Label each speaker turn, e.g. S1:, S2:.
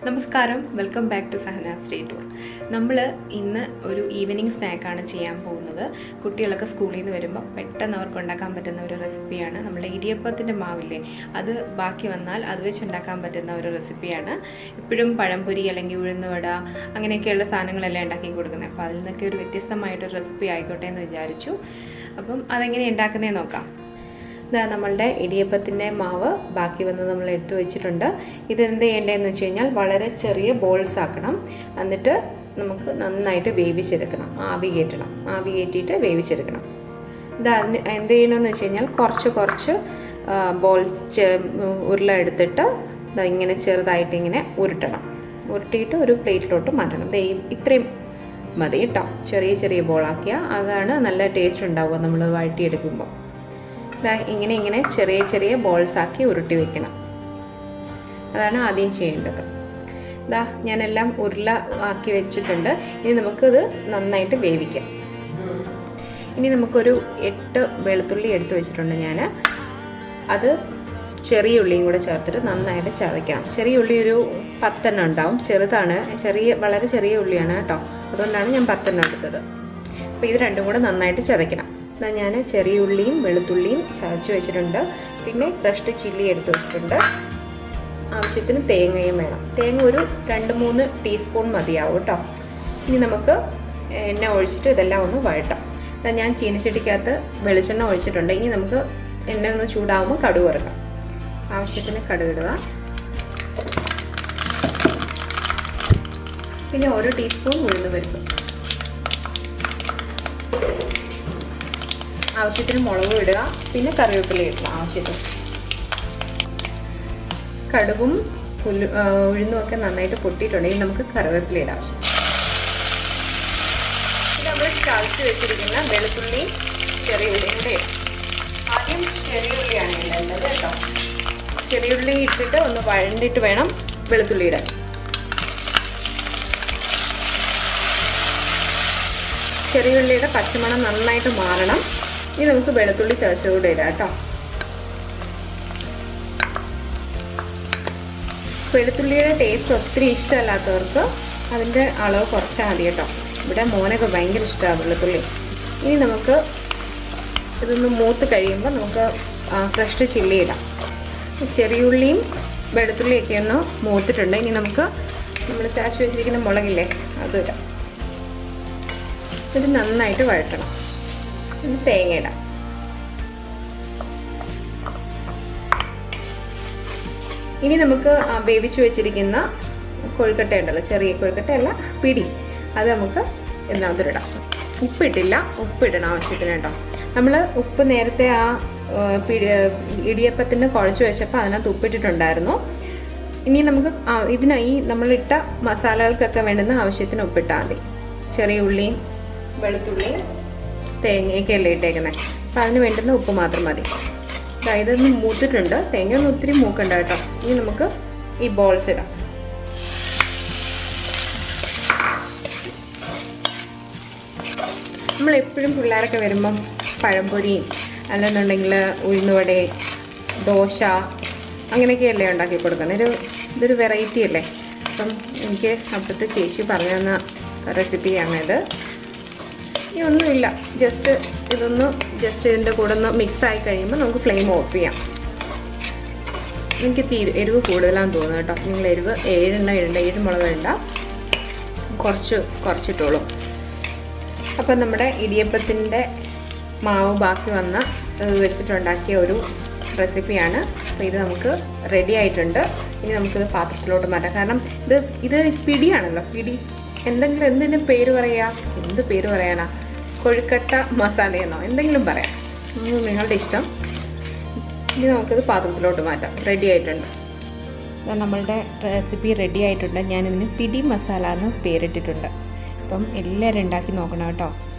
S1: നമസ്കാരം welcome back to Sahana stay tour നമ്മൾ ഇന്ന് ഒരു ഈവനിങ് സ്നാക്കാണ് ചെയ്യാൻ പോകുന്നത് കുട്ടികളൊക്കെ സ്കൂളിൽ നിന്ന് വരുമ്പോൾ പെട്ടെന്ന് അവർക്ക് ഉണ്ടാക്കാൻ പറ്റുന്ന ഒരു റെസിപ്പിയാണ് നമ്മുടെ ഇടിയപ്പത്തിൻ്റെ മാവില്ലേ അത് ബാക്കി വന്നാൽ അത് വെച്ച് ഉണ്ടാക്കാൻ പറ്റുന്ന ഒരു റെസിപ്പിയാണ് ഇപ്പോഴും പഴംപൊരി അല്ലെങ്കിൽ ഉഴുന്നുവട അങ്ങനെയൊക്കെയുള്ള സാധനങ്ങളെല്ലാം ഉണ്ടാക്കി കൊടുക്കുന്നത് അപ്പോൾ അതിൽ നിന്നൊക്കെ ഒരു വ്യത്യസ്തമായിട്ടൊരു റെസിപ്പി ആയിക്കോട്ടെ എന്ന് വിചാരിച്ചു അപ്പം അതെങ്ങനെ ഉണ്ടാക്കുന്നതെന്ന് നോക്കാം ഇതാ നമ്മളുടെ ഇടിയപ്പത്തിൻ്റെ മാവ് ബാക്കി വന്ന് നമ്മൾ എടുത്തു വെച്ചിട്ടുണ്ട് ഇത് എന്ത് ചെയ്യേണ്ടതെന്ന് വെച്ച് കഴിഞ്ഞാൽ വളരെ ചെറിയ ബോൾസ് ആക്കണം എന്നിട്ട് നമുക്ക് നന്നായിട്ട് വേവിച്ചെടുക്കണം ആവി കയറ്റണം ആവി കയറ്റിയിട്ട് വേവിച്ചെടുക്കണം ഇത് അതിന് എന്ത് ചെയ്യണമെന്ന് വെച്ച് കഴിഞ്ഞാൽ കുറച്ച് കുറച്ച് ബോൾസ് ഉരുള എടുത്തിട്ട് ഇതാ ഇങ്ങനെ ചെറുതായിട്ട് ഇങ്ങനെ ഉരുട്ടണം ഉരുട്ടിയിട്ട് ഒരു പ്ലേറ്റിലോട്ട് മാറ്റണം ദേ ഇത്രയും മതി കേട്ടോ ചെറിയ ചെറിയ ബോളാക്കിയാൽ അതാണ് നല്ല ടേസ്റ്റ് ഉണ്ടാവുക നമ്മൾ വഴറ്റിയെടുക്കുമ്പോൾ ഇങ്ങനെ ഇങ്ങനെ ചെറിയ ചെറിയ ബോൾസ് ആക്കി ഉരുട്ടി വെക്കണം അതാണ് ആദ്യം ചെയ്യേണ്ടത് ഇതാ ഞാനെല്ലാം ഉരുള ആക്കി വെച്ചിട്ടുണ്ട് ഇനി നമുക്കിത് നന്നായിട്ട് വേവിക്കാം ഇനി നമുക്കൊരു എട്ട് വെളുത്തുള്ളി എടുത്തു വെച്ചിട്ടുണ്ട് ഞാൻ അത് ചെറിയ ഉള്ളിയും കൂടെ ചേർത്തിട്ട് നന്നായിട്ട് ചതയ്ക്കണം ചെറിയ ഉള്ളി ഒരു പത്തെണ്ണം ഉണ്ടാവും ചെറുതാണ് ചെറിയ വളരെ ചെറിയ ഉള്ളിയാണ് കേട്ടോ അതുകൊണ്ടാണ് ഞാൻ പത്തെണ്ണം എടുത്തത് അപ്പോൾ ഇത് രണ്ടും കൂടെ നന്നായിട്ട് ചതയ്ക്കണം എന്നാൽ ഞാൻ ചെറിയ ഉള്ളിയും വെളുത്തുള്ളിയും ചതച്ച് വെച്ചിട്ടുണ്ട് പിന്നെ ക്രഷ്ഡ് ചില്ലി എടുത്ത് വെച്ചിട്ടുണ്ട് ആവശ്യത്തിന് തേങ്ങയും വേണം തേങ്ങ ഒരു രണ്ട് മൂന്ന് ടീസ്പൂൺ മതിയാവും കേട്ടോ ഇനി നമുക്ക് എണ്ണ ഒഴിച്ചിട്ട് ഇതെല്ലാം ഒന്ന് വഴട്ടാം എന്നാൽ ഞാൻ ചീനച്ചട്ടിക്കകത്ത് വെളിച്ചെണ്ണ ഒഴിച്ചിട്ടുണ്ട് ഇനി നമുക്ക് എണ്ണ ഒന്ന് ചൂടാവുമ്പോൾ കടുക് ഇറക്കാം ആവശ്യത്തിന് കടുക് ഇടുക പിന്നെ ഒരു ടീസ്പൂൺ ഉഴുന്ന് പരിപ്പ് ആവശ്യത്തിന് മുളകും ഇടുക പിന്നെ കറിവേപ്പില ഇടുക ആവശ്യത്തിന് കടുകും പുല്ല് ഉഴുന്നും ഒക്കെ നന്നായിട്ട് പൊട്ടിയിട്ടുണ്ടെങ്കിൽ നമുക്ക് കറിവേപ്പില ഇടാം ആവശ്യം ഇത് നമ്മൾ ചതച്ച് വെച്ചിരിക്കുന്ന വെളുത്തുള്ളി ചെറിയ ഉള്ളിയും കൂടെ ഇടാം ആദ്യം ചെറിയ ഉള്ളിയാണ് ഇടേണ്ടത് കേട്ടോ ചെറിയ ഉള്ളി ഇട്ടിട്ട് ഒന്ന് വഴണ്ടിട്ട് വേണം വെളുത്തുള്ളി ഇടാൻ ചെറിയ ഉള്ളിയുടെ പച്ചമണം നന്നായിട്ട് മാറണം ഇനി നമുക്ക് വെളുത്തുള്ളി ചതച്ചുകൂടെ ഇടാം കേട്ടോ വെളുത്തുള്ളിയുടെ ടേസ്റ്റ് ഒത്തിരി ഇഷ്ടമല്ലാത്തവർക്ക് അതിൻ്റെ അളവ് കുറച്ചാൽ മതി കേട്ടോ ഇവിടെ മോനൊക്കെ ഭയങ്കര ഇഷ്ടമാണ് വെളുത്തുള്ളി ഇനി നമുക്ക് ഇതൊന്ന് മൂത്ത് കഴിയുമ്പോൾ നമുക്ക് ഫ്രഷ് ചില്ലി ഇടാം ചെറിയുള്ളിയും വെളുത്തുള്ളിയൊക്കെ ഒന്ന് മൂത്തിട്ടുണ്ട് ഇനി നമുക്ക് നമ്മൾ ചാച്ചു വെച്ചിരിക്കുന്ന മുളകില്ലേ അത് ഇടാം ഇത് നന്നായിട്ട് വഴറ്റണം ഇത് തേങ്ങ ഇടാം ഇനി നമുക്ക് വേവിച്ചു വെച്ചിരിക്കുന്ന കൊഴുക്കട്ട ഉണ്ടല്ലോ ചെറിയ കൊഴുക്കട്ട അല്ല പിടി അത് നമുക്ക് ഇതിനകത്തിടാം ഉപ്പിട്ടില്ല ഉപ്പിടണം ആവശ്യത്തിന് കേട്ടോ നമ്മൾ ഉപ്പ് നേരത്തെ ആ പിടി ഇടിയപ്പത്തിന് കുഴച്ച് വെച്ചപ്പോൾ അതിനകത്ത് ഉപ്പിട്ടിട്ടുണ്ടായിരുന്നു ഇനി നമുക്ക് ഇതിനായി നമ്മളിട്ട മസാലകൾക്കൊക്കെ വേണ്ടുന്ന ആവശ്യത്തിന് ഉപ്പിട്ടാൽ മതി ചെറിയ ഉള്ളിയും വെളുത്തുള്ളിയും തേങ്ങയൊക്കെ അല്ലേ ഇട്ടേക്കുന്നത് അപ്പം അതിന് വേണ്ടുന്ന ഉപ്പ് മാത്രം മതി ഇതൊന്ന് മൂത്തിട്ടുണ്ട് തേങ്ങ ഒന്ന് ഒത്തിരി മൂക്കണ്ട കേട്ടോ ഇനി നമുക്ക് ഈ ബോൾസ് ഇടാം നമ്മൾ എപ്പോഴും പിള്ളേരൊക്കെ വരുമ്പം പഴംപൊരിയും അല്ലെന്നുണ്ടെങ്കിൽ ഉഴുന്നുവട ദോശ അങ്ങനെയൊക്കെയല്ലേ ഉണ്ടാക്കി കൊടുക്കുന്നത് ഒരു ഇതൊരു വെറൈറ്റി അല്ലേ അപ്പം എനിക്ക് അപ്പോഴത്തെ ചേച്ചി പറഞ്ഞു തന്ന റെസിപ്പിയാണിത് ഇനി ഒന്നുമില്ല ജസ്റ്റ് ഇതൊന്ന് ജസ്റ്റ് ഇതിൻ്റെ കൂടെ ഒന്ന് മിക്സ് ആയി കഴിയുമ്പോൾ നമുക്ക് ഫ്ലെയിം ഓഫ് ചെയ്യാം എനിക്ക് തീരെ എരിവ് കൂടുതലാണെന്ന് തോന്നുന്നു കേട്ടോ നിങ്ങൾ എരിവ് ഏഴെണ്ണ ഇടണ്ട ഏഴ് മുളക് ഇടണ്ട കുറച്ച് കുറച്ചിട്ടോളൂ അപ്പം നമ്മുടെ ഇടിയപ്പത്തിൻ്റെ മാവ് ബാക്കി വന്ന വെച്ചിട്ടുണ്ടാക്കിയ ഒരു റെസിപ്പിയാണ് അപ്പോൾ ഇത് നമുക്ക് റെഡി ആയിട്ടുണ്ട് ഇനി നമുക്കിത് പാത്രത്തിലോട്ട് മാറ്റാം കാരണം ഇത് ഇത് പിടിയാണല്ലോ പിടി എന്തെങ്കിലും എന്തിന് പേര് പറയാ എന്ത് പേര് പറയാനാ കൊഴുക്കട്ട മസാലയെന്നോ എന്തെങ്കിലും പറയാം നിങ്ങളുടെ ഇഷ്ടം ഇനി നമുക്കിത് പാത്രത്തിലോട്ട് മാറ്റാം റെഡി ആയിട്ടുണ്ട് നമ്മളുടെ റെസിപ്പി റെഡി ആയിട്ടുണ്ട് ഞാനിതിന് പിടി മസാല എന്ന് പേരിട്ടിട്ടുണ്ട് അപ്പം എല്ലാവരും ഉണ്ടാക്കി നോക്കണം കേട്ടോ